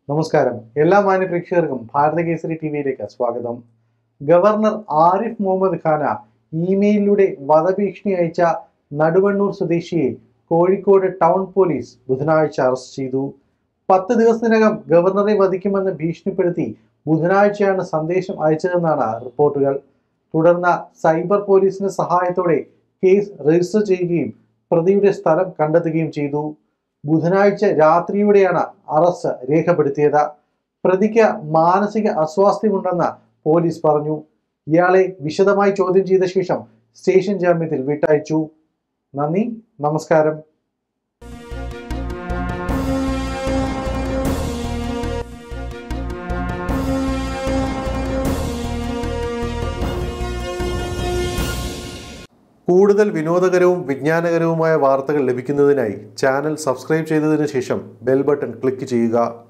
നമസ്കാരം എല്ലാ മാന്യ പ്രേക്ഷകർക്കും ഭാരത കേസരി ടി വിയിലേക്ക് സ്വാഗതം ഗവർണർ ആരിഫ് മുഹമ്മദ് ഖാന ഇമെയിലിലൂടെ വധഭീഷണി അയച്ച നടുവണ്ണൂർ സ്വദേശിയെ കോഴിക്കോട് ടൗൺ പോലീസ് ബുധനാഴ്ച അറസ്റ്റ് ചെയ്തു പത്ത് ദിവസത്തിനകം ഗവർണറെ വധിക്കുമെന്ന് ഭീഷണിപ്പെടുത്തി ബുധനാഴ്ചയാണ് സന്ദേശം അയച്ചതെന്നാണ് റിപ്പോർട്ടുകൾ തുടർന്ന് സൈബർ പോലീസിന്റെ സഹായത്തോടെ കേസ് രജിസ്റ്റർ ചെയ്യുകയും പ്രതിയുടെ സ്ഥലം കണ്ടെത്തുകയും ചെയ്തു ബുധനാഴ്ച രാത്രിയോടെയാണ് അറസ്റ്റ് രേഖപ്പെടുത്തിയത് പ്രതിക്ക് മാനസിക അസ്വാസ്ഥ്യമുണ്ടെന്ന് പോലീസ് പറഞ്ഞു ഇയാളെ വിശദമായി ചോദ്യം ചെയ്ത ശേഷം സ്റ്റേഷൻ ജാമ്യത്തിൽ വിട്ടയച്ചു നന്ദി നമസ്കാരം കൂടുതൽ വിനോദകരവും വിജ്ഞാനകരവുമായ വാർത്തകൾ ലഭിക്കുന്നതിനായി ചാനൽ സബ്സ്ക്രൈബ് ചെയ്തതിനു ശേഷം ബെൽ ബട്ടൺ ക്ലിക്ക് ചെയ്യുക